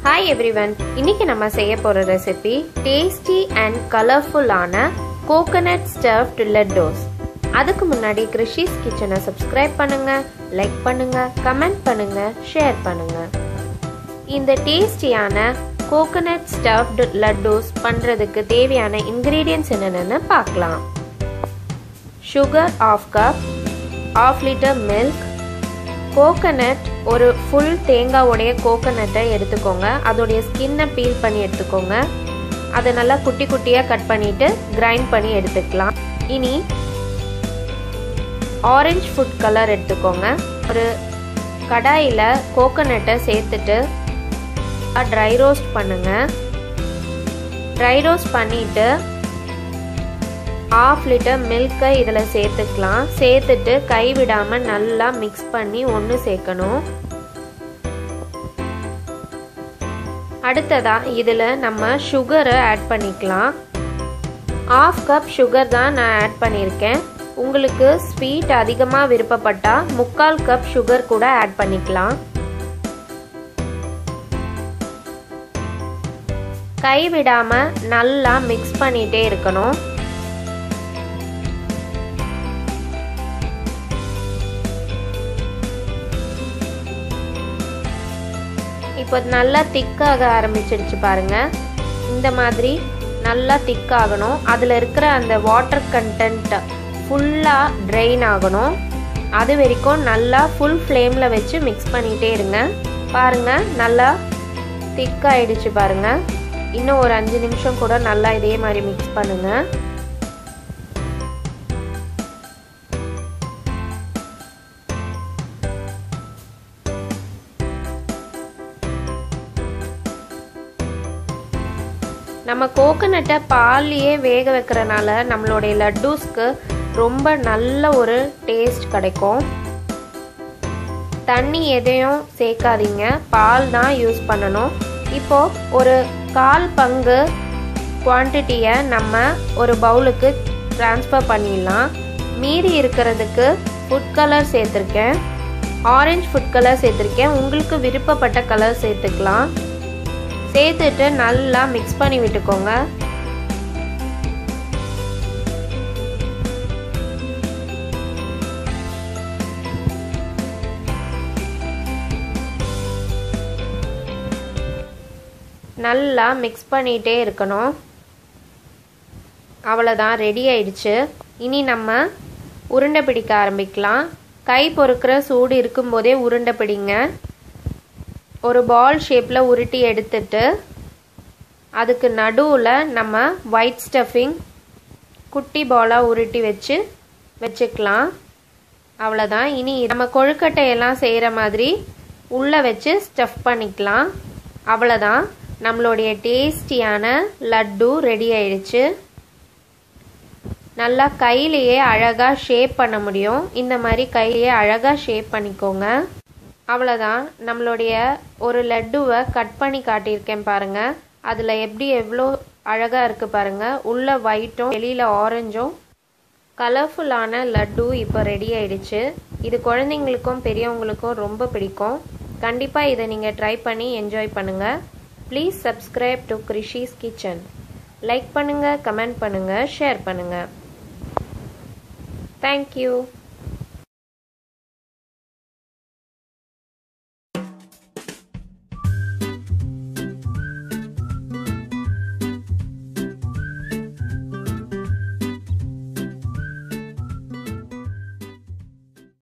hi everyone இன்னைக்கு நம்ம செய்ய போற ரெசிபி டேஸ்டி அண்ட் கலர்ஃபுல்லான கோகனட் ஸ்டஃப்ட் லட்டோஸ் அதுக்கு முன்னாடி கிருஷிஸ் கிச்சனை சப்ஸ்கிரைப் பண்ணுங்க லைக் பண்ணுங்க கமெண்ட் பண்ணுங்க ஷேர் பண்ணுங்க இந்த டேஸ்டியான கோகனட் ஸ்டஃப்டு லட்டோஸ் பண்றதுக்கு தேவையான இன்கிரீடியன்ஸ் என்னென்னு பார்க்கலாம் sugar half cup half litre milk coconut ஒரு ஃபுல் தேங்காவுடைய கோகனட்டை எடுத்துக்கோங்க அதோடைய ஸ்கின்னை பீல் பண்ணி எடுத்துக்கோங்க அதை நல்லா குட்டி குட்டியாக கட் பண்ணிவிட்டு கிரைண்ட் பண்ணி எடுத்துக்கலாம் இனி ஆரஞ்சு ஃபுட் கலர் எடுத்துக்கோங்க ஒரு கடாயில் கோகனட்டை சேர்த்துட்டு ட்ரை ரோஸ்ட் பண்ணுங்கள் ட்ரை ரோஸ்ட் பண்ணிவிட்டு ஆஃப் லிட்டர் மில்கை இதில் சேர்த்துக்கலாம் சேர்த்துட்டு கைவிடாமல் நல்லா மிக்ஸ் பண்ணி ஒன்று சேர்க்கணும் அடுத்ததா இதில் நம்ம சுகரை ஆட் பண்ணிக்கலாம் ஆஃப் கப் சுகர் தான் நான் ஆட் பண்ணியிருக்கேன் உங்களுக்கு ஸ்வீட் அதிகமாக விருப்பப்பட்டால் முக்கால் கப் சுகர் கூட ஆட் பண்ணிக்கலாம் கைவிடாமல் நல்லா மிக்ஸ் பண்ணிகிட்டே இருக்கணும் இப்போ நல்லா திக்காக ஆரம்பிச்சிடுச்சு பாருங்க இந்த மாதிரி நல்லா திக்காகணும் அதில் இருக்கிற அந்த வாட்டர் கண்டென்ட் ஃபுல்லாக ட்ரெயின் ஆகணும் அது வரைக்கும் நல்லா ஃபுல் ஃப்ளேமில் வச்சு மிக்ஸ் பண்ணிகிட்டே இருங்க பாருங்கள் நல்லா திக்காயிடுச்சு பாருங்கள் இன்னும் ஒரு அஞ்சு நிமிஷம் கூட நல்லா இதே மாதிரி மிக்ஸ் பண்ணுங்கள் நம்ம கோகனட்டை பால்லையே வேக வைக்கிறனால நம்மளுடைய லட்டூஸ்க்கு ரொம்ப நல்ல ஒரு டேஸ்ட் கிடைக்கும் தண்ணி எதையும் சேர்க்காதீங்க பால் தான் யூஸ் பண்ணணும் இப்போ ஒரு கால் பங்கு குவான்டிட்டியை நம்ம ஒரு பவுலுக்கு ட்ரான்ஸ்ஃபர் பண்ணிடலாம் மீதி இருக்கிறதுக்கு ஃபுட் கலர் சேர்த்துருக்கேன் ஆரஞ்சு ஃபுட் கலர் சேர்த்துருக்கேன் உங்களுக்கு விருப்பப்பட்ட கலர் சேர்த்துக்கலாம் சேர்த்துட்டு நல்லா மிக்ஸ் பண்ணி விட்டுக்கோங்க நல்லா மிக்ஸ் பண்ணிகிட்டே இருக்கணும் அவ்வளோதான் ரெடி ஆயிடுச்சு இனி நம்ம உருண்டை பிடிக்க ஆரம்பிக்கலாம் கை பொறுக்கிற சூடு இருக்கும்போதே உருண்டை பிடிங்க ஒரு பால் ஷேப்பில் உருட்டி எடுத்துட்டு அதுக்கு நடுவில் நம்ம ஒயிட் ஸ்டஃபிங் குட்டி பாலாக உருட்டி வச்சு வச்சுக்கலாம் அவ்வளோதான் இனி நம்ம கொழுக்கட்டையெல்லாம் செய்கிற மாதிரி உள்ளே வச்சு ஸ்டஃப் பண்ணிக்கலாம் அவ்வளோதான் நம்மளுடைய டேஸ்டியான லட்டு ரெடி ஆயிடுச்சு நல்லா கையிலேயே அழகாக ஷேப் பண்ண முடியும் இந்த மாதிரி கையிலேயே அழகாக ஷேப் பண்ணிக்கோங்க அவ்வளோதான் நம்மளுடைய ஒரு லட்டுவை கட் பண்ணி காட்டியிருக்கேன் பாருங்கள் அதில் எப்படி எவ்வளோ அழகாக இருக்குது பாருங்கள் உள்ள ஒயிட்டும் வெளியில் ஆரஞ்சும் கலர்ஃபுல்லான லட்டு இப்போ ரெடி ஆயிடுச்சு இது குழந்தைங்களுக்கும் பெரியவங்களுக்கும் ரொம்ப பிடிக்கும் கண்டிப்பாக இதை நீங்கள் ட்ரை பண்ணி என்ஜாய் பண்ணுங்கள் please subscribe to Krishi's kitchen like பண்ணுங்கள் கமெண்ட் பண்ணுங்கள் ஷேர் பண்ணுங்கள் தேங்க்யூ